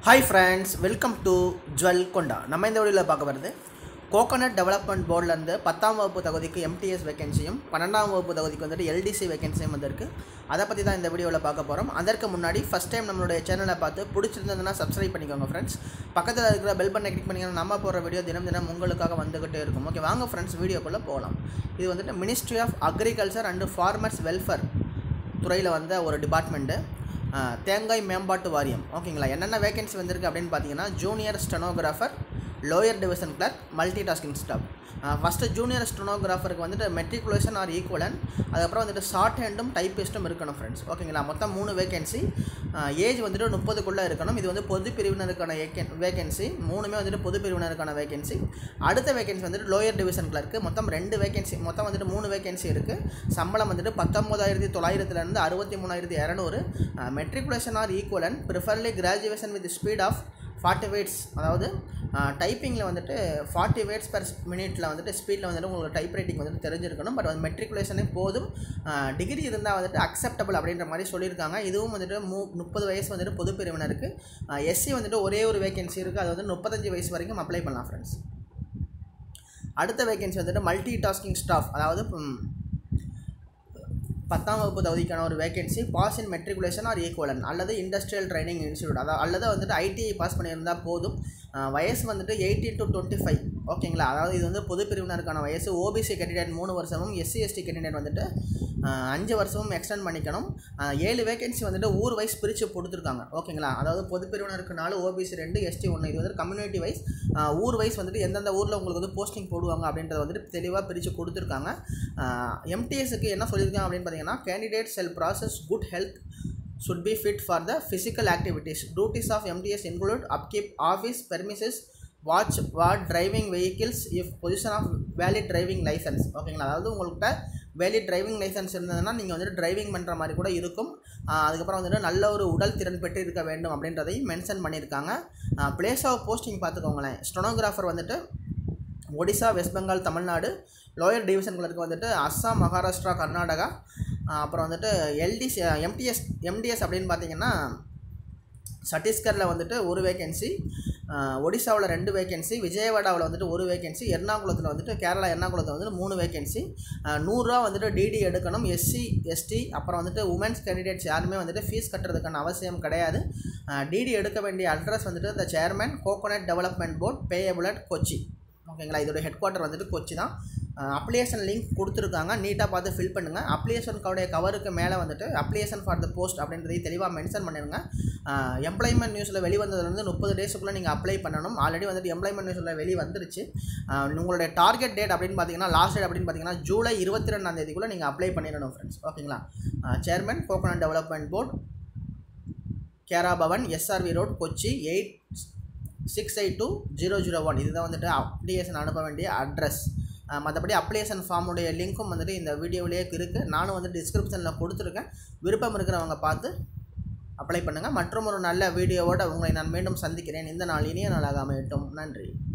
Hi friends welcome to jewel Konda நம்ம இந்த வீடியோவில் பார்க்க வருது கோகனட் டெவலப்மெண்ட் போர்ட்லேருந்து பத்தாம் வகுப்பு தகுதிக்கு எம்டிஎஸ் வேகன்சியும் பன்னெண்டாம் வகுப்பு தகுதிக்கு வந்துட்டு எல்டிசி வேகன்சியும் வந்திருக்கு அதை பற்றி தான் இந்த வீடியோவில் பார்க்க போகிறோம் அதற்கு முன்னாடி ஃபஸ்ட் டைம் நம்மளுடைய சேனலை பார்த்து பிடிச்சிருந்ததுன்னா சப்ஸ்கிரைப் பண்ணிக்கோங்க ஃப்ரெண்ட்ஸ் பக்கத்தில் இருக்கிற பெல் பண்ணை கிளிக் பண்ணிங்கன்னா நம்ம போகிற வீடியோ தினம் தினம் உங்களுக்காக வந்துக்கிட்டே இருக்கும் ஓகே வாங்க ஃப்ரெண்ட்ஸ் வீடியோக்குள்ளே போகலாம் இது வந்துட்டு ministry of agriculture and farmers welfare துறையில் வந்த ஒரு டிபார்ட்மெண்ட்டு ஆஹ், தேங்காய் மேம்பாட்டு வாரியம் ஓகேங்களா என்னென்ன வேகன்சி வந்திருக்கு அப்படின்னு பார்த்தீங்கன்னா junior stenographer lower division clerk multi tasking staff first junior ஸ்டெனோகிராஃபருக்கு வந்துட்டு மெட்ரிகுலேஷன் ஆர் ஈக்குவலன் அதுக்கப்புறம் வந்துட்டு ஷார்ட் ஹேண்டும் டைப்பிஸ்ட்டும் இருக்கணும் ஃப்ரெண்ட்ஸ் ஓகேங்களா மொத்தம் மூணு வேகன்சி ஏஜ் வந்துட்டு முப்பதுக்குள்ளே இருக்கணும் இது வந்து பொது பிரிவினருக்கான வேகன்சி மூணுமே வந்துட்டு பொது பிரிவினருக்கான வேகன்சி அடுத்த வேகன்சி வந்துட்டு லோயர் டிவிஷன் கிளர்க்கு மொத்தம் ரெண்டு வேகன்சி மொத்தம் வந்துட்டு மூணு வேகன்சி இருக்குது சம்பளம் வந்துட்டு பத்தொம்போதாயிரத்தி தொள்ளாயிரத்துலேருந்து அறுபத்தி மூணாயிரத்தி இரநூறு matriculation or equivalent preferably graduation with speed of forty words அதாவது டைப்பிங்கில் வந்துட்டு ஃபார்ட்டி வேட்ஸ் பர் மினிட்ல வந்துட்டு ஸ்பீடில் வந்துட்டு உங்களுக்கு டைப் ரைட்டிங் வந்துட்டு தெரிஞ்சிருக்கணும் பட் வந்து மெட்ரிகுலேஷனே போதும் டிகிரி இருந்தால் வந்துட்டு அக்செப்டபிள் அப்படின்ற மாதிரி சொல்லியிருக்காங்க இதுவும் வந்துட்டு மூ முப்பது வயசு வந்துட்டு பொது பிரிவினருக்கு எஸ்சி வந்துட்டு ஒரே ஒரு வேகன்சி இருக்குது அது வந்து முப்பத்தஞ்சு வயசு வரைக்கும் அப்ளை பண்ணலாம் ஃப்ரெண்ட்ஸ் அடுத்த வேகன்சி வந்துட்டு மல்டி டாஸ்கிங் ஸ்டாஃப் அதாவது ம், பத்தாம் வகுப்பு தகுதிக்கான ஒரு vacancy pass in matriculation or equivalent அல்லது இண்டஸ்ட்ரியல் ட்ரைனிங் இன்ஸ்டியூட் அதாவது அல்லது வந்துட்டு ஐடிஐ பாஸ் பண்ணியிருந்தால் போதும் அஹ் வயசு வந்துட்டு எயிட்டீன் டு டுவெண்ட்டி ஃபைவ் ஓகேங்களா அதாவது இது வந்து பொது பிரிவினருக்கான வயசு ஓபிசி கேண்டிடேட் மூணு வருஷமும் எஸ்சி எஸ்டி கேண்டிடேட் வந்துட்டு அஹ் அஞ்சு வருஷமும் எக்ஸ்டெண்ட் பண்ணிக்கணும் அஹ் ஏழு வேகன்சி வந்துட்டு ஊர் வைஸ் பிரித்து கொடுத்துருக்காங்க ஓகேங்களா அதாவது பொது பிரிவினருக்கு நாலு ஓபிசி ரெண்டு எஸ்டி ஒன்று இது வந்து கம்யூனிட்டி வைஸ் ஊர் வைஸ் வந்துட்டு எந்தெந்த ஊரில் உங்களுக்கு வந்து போஸ்டிங் போடுவாங்க அப்படின்றத வந்துட்டு தெளிவாக பிரித்து கொடுத்துருக்காங்க எம்டிஎஸ்க்கு என்ன சொல்லியிருக்காங்க அப்படின்னு பார்த்தீங்கன்னா candidate shall possess good health should be fit for the physical activities. Duties of MTS include upkeep office premises, watch ward driving vehicles if position of valid driving license ஓகேங்களா அதாவது உங்கள்கிட்ட வேலிட் டிரைவிங் லைசன்ஸ் இருந்ததுன்னா நீங்கள் வந்துட்டு driving பண்ணுற மாதிரி கூட இருக்கும் ஆஹ் அதுக்கப்புறம் வந்துட்டு நல்ல ஒரு உடல் திறன் பெற்று இருக்க வேண்டும் அப்படின்றதையும் மென்ஷன் பண்ணியிருக்காங்க பிளேஸ் ஆஃப் போஸ்டிங் பார்த்துக்கோங்களேன் ஸ்டெனோகிராஃபர் வந்துட்டு Odisha West Bengal Tamil Nadu lower division clerk வந்துட்டு அஸ்ஸாம் மகாராஷ்டிரா கர்நாடகா ஆஹ் அப்புறம் வந்துட்டு எல்டிசி எம்டிஎஸ் எம்டிஎஸ் அப்படின்னு பார்த்தீங்கன்னா சத்தீஸ்கரில் வந்துட்டு ஒரு வேகன்சி ஒடிசாவில் ரெண்டு வேகன்சி விஜயவாடாவில் வந்துட்டு ஒரு வேகன்சி எர்ணாகுளத்தில் வந்துட்டு கேரளா எர்ணாகுளத்தில் வந்துட்டு மூணு வேகன்சி நூறுரூவா வந்துட்டு டிடி எடுக்கணும் எஸ்சி எஸ்டி அப்புறம் வந்துட்டு உமன்ஸ் கேண்டிடேட்ஸ் யாருமே வந்துட்டு ஃபீஸ் கட்டுறதுக்கான அவசியம் கிடையாது டிடி எடுக்க வேண்டிய அட்ரஸ் வந்துட்டு the chairman coconut development board payable at Kochi ஓகேங்களா இதோட ஹெட் குவார்ட்டர் வந்துட்டு கொச்சி தான் அப்ளிகேஷன் லிங்க் கொடுத்துருக்காங்க நீட்டாக பார்த்து ஃபில் பண்ணுங்கள் அப்ளிகேஷனுடைய கவருக்கு மேலே வந்துட்டு அப்ளிகேஷன் ஃபார் த போஸ்ட் அப்படின்றதையும் தெளிவாக மென்ஷன் பண்ணிடுங்க எம்ப்ளாய்மெண்ட் நியூஸில் வெளிவந்ததுலேருந்து முப்பது டேஸுக்குள்ளே நீங்கள் அப்ளை பண்ணணும் ஆல்ரெடி வந்துட்டு எம்ப்ளாய்மெண்ட் நியூஸில் வெளி வந்துருச்சு ஆஹ் உங்களுடைய டார்கெட் டேட் அப்படின்னு பார்த்தீங்கன்னா லாஸ்ட் டேட் அப்படின்னு பார்த்தீங்கன்னா ஜூலை இருபத்தி ரெண்டாம் தேதிக்குள்ளே நீங்கள் அப்ளை பண்ணிடணும் ஃப்ரெண்ட்ஸ் ஓகேங்களா chairman coconut development board Kera Bhavan SRV road Kochi eight six eight two zero zero one இதுதான் வந்துட்டு அப்ளிகேஷன் அனுப்ப வேண்டிய அட்ரஸ் மற்றபடி அப்ளிகேஷன் ஃபார்முடைய லிங்க்கும் வந்துட்டு இந்த வீடியோவிலேயே இருக்குது நானும் வந்து டிஸ்கிரிப்ஷனில் கொடுத்துருக்கேன் விருப்பம் இருக்கிறவங்க பார்த்து அப்ளை பண்ணுங்கள் மற்றும் ஒரு நல்ல வீடியோவோட உங்களை நான் மீண்டும் சந்திக்கிறேன் இந்த நாள் இனிய நாளாக அமையட்டும் நன்றி